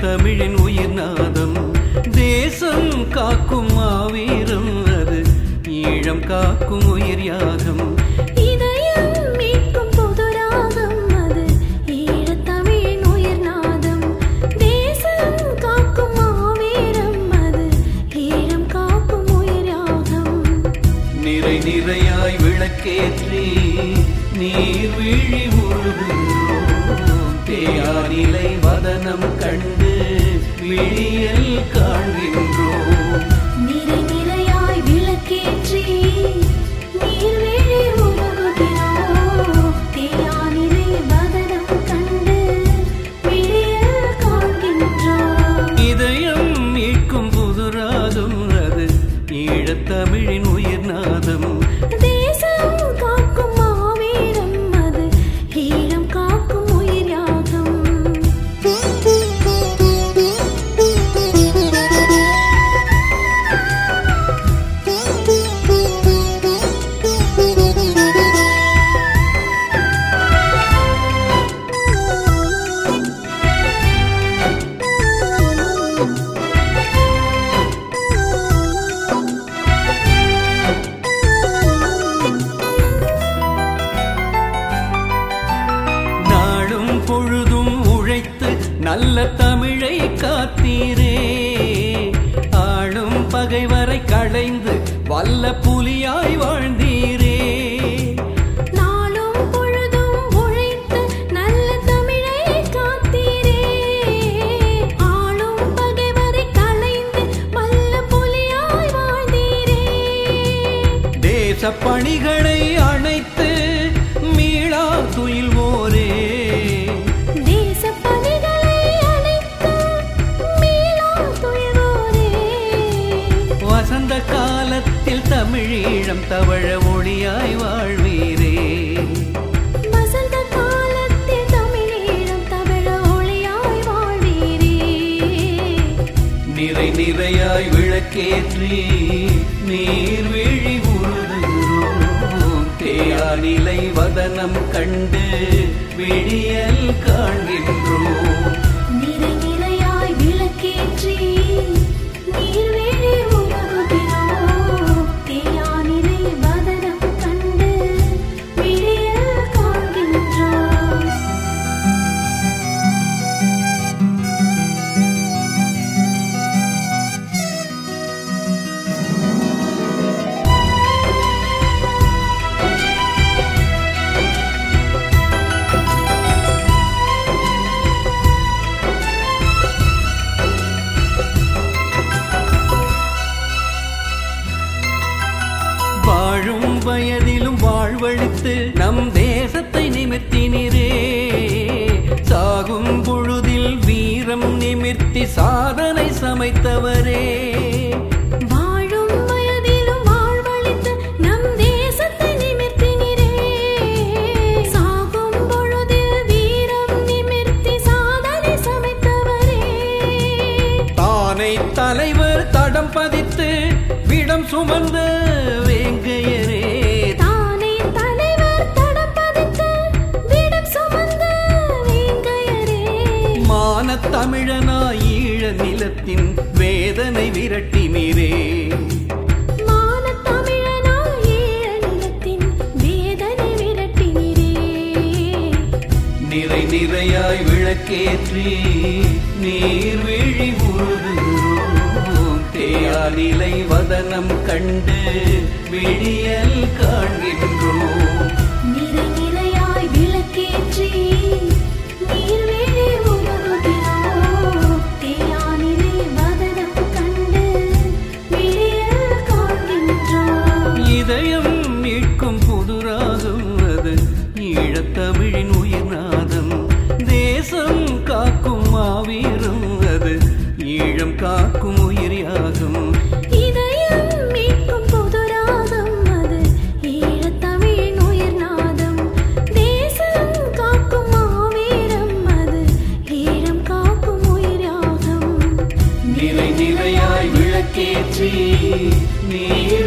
ஈழத்தமிழின் உயிர் நாதம் தேசம் காக்கும் மாவீரம் அது ஈழம் காக்கும் உயிர் யாகம் இதயம் மீட்கும் புது ராகம் அது ஈழத்தமிழின் உயிர் நாதம் தேசம் காக்கும் மாவீரம் அது ஈழம் காக்கும் உயிர் யாகம் நிறை நிறையாய் விளக்கேற்றி நீர் விழி உருகுகிறோம் தேயானிலை வதனம் கண்டு விழியல் காண்கின்றோம் நிறை நிறையாய் விளக்கேற்றி நீர்வீழி உருகுகிறோம் தேயானிலை வதனம் கண்டு விழியல் காண்கின்றோம் இதயம் மீட்கும் புதுராகம் அது ஈழத்தமிழின் உயிர் நாதம் தேசம் காக்கும் மாவீரம் அது ஈழம் காக்கும் உயிர் யாகம் நாளும் பொழுதும் உழைத்து நல்ல தமிழை காத்தீரே ஆளும் பகைவரை களைந்து வல்ல புலியாய் வாழ்ந்தீரே நாளும் பொழுதும் உழைத்து நல்ல தமிழை காத்தீரே ஆளும் பகைவரை களைந்து வல்ல புலியாய் வாழ்ந்தீரே தேச பணிகளை அணைத்து மீளா துயில்வோரே தேசப் பணிகளை அணைத்து மீளா துயிலோரே வசந்த காலத்தில் தமிழீழம் தவழ ஒளியாய் வாழ்வீரே வசந்த காலத்தில் தமிழீழம் தவழ ஒளியாய் வாழ்வீரே நிறை நிறையாய் விளக்கேற்றி நீர் விழி உருதுகிறோம் தேயானிலை வதனம் கண்டு விடியல் காண்கின்றோம் நிறை நிறையாய் விளக்கேற்றி நீர்வீழி உருகுகிறோம் தேயானிலை வதனம் கண்டு விடியல் காண்கின்றோம் வாழும் வயதிலும் வாழ்வழித்து நம் தேசத்தை நிமித்தினிரே சாகும் பொழுதில் வீரம் நிமிர்த்தி சாதனை சமைத்தவரே வாழும் வயதிலும் வாழ்வழித்து நம் தேசத்தை நிமிர்த்தினிரே சாகும் பொழுதில் வீரம் நிமிர்த்தி சாதனை சமைத்தவரே தானை தலைவர் தடம் பதித்து விடம் சுமந்த வேங்கையரே தானே தலைவர் தடம் பதித்து விடம் சுமந்த வேங்கையரே மானத் தமிழனாய் ஈழ நிலத்தின் வேதனை விரட்டினீரே மானத் தமிழனாய் ஈழ நிலத்தின் வேதனை விரட்டினீரே நிறை நிறையாய் விளக்கேற்றி நீர் விழி உருதுகிறோம் தேயானிலை வதனம் கண்டு விழியல் காண்கின்றோம் நிறை நிறையாய் விளக்கேற்றி நீர்வீழி உருகுகிறோம் தேயானிலை வதனம் கண்டு விழியல் காண்கின்றோம் இதயம் மீட்கும் புதுராகம் அது ஈழத்தமிழின் உயிர் நாதம் தேசம் காக்கும் மாவீரம் அது ஈழம் காக்கும் உயிர் யாகம் இதயம் மீட்கும் புது ராகம் அது ஈழத்தமிழின் உயிர் நாதம் தேசம் காக்கும் மாவீரம் அது ஈழம் காக்கும் உயிர் யாகம் நிறை நிறையாய் விளக்கேற்றி நீர்